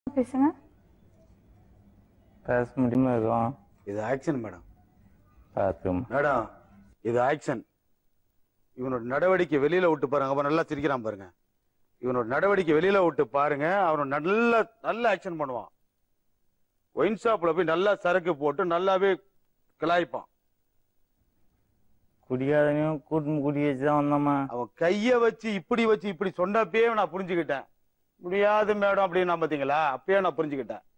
பேசுங்க பேச முடியுமா எதுவும் இது ஆக்ஷன் மேடம் பார்த்துக்கோமா மேடம் இது ஆக்ஷன் இவனோட நடவடிக்கை வெளியில விட்டு பாருங்க அவன் நல்லா சிரிக்கிறான் பாருங்க இவனோட நடவடிக்கை வெளியில விட்டு பாருங்க அவன் நல்ல நல்ல ஆக்ஷன் பண்ணுவான் ஒயின் ஷாப்ல போய் நல்லா சரக்கு போட்டு நல்லாவே கிளாய்ப்பான் குடிக்காதனையும் கூட்டு குடி வச்சு தான் வந்தோம்மா அவன் கைய வச்சு இப்படி வச்சு இப்படி சொன்னப்பயே நான் புரிஞ்சுக்கிட்டேன் முடியாது மேடம் அப்படின்னு நான் பாத்தீங்களா அப்பயே நான் புரிஞ்சுக்கிட்டேன்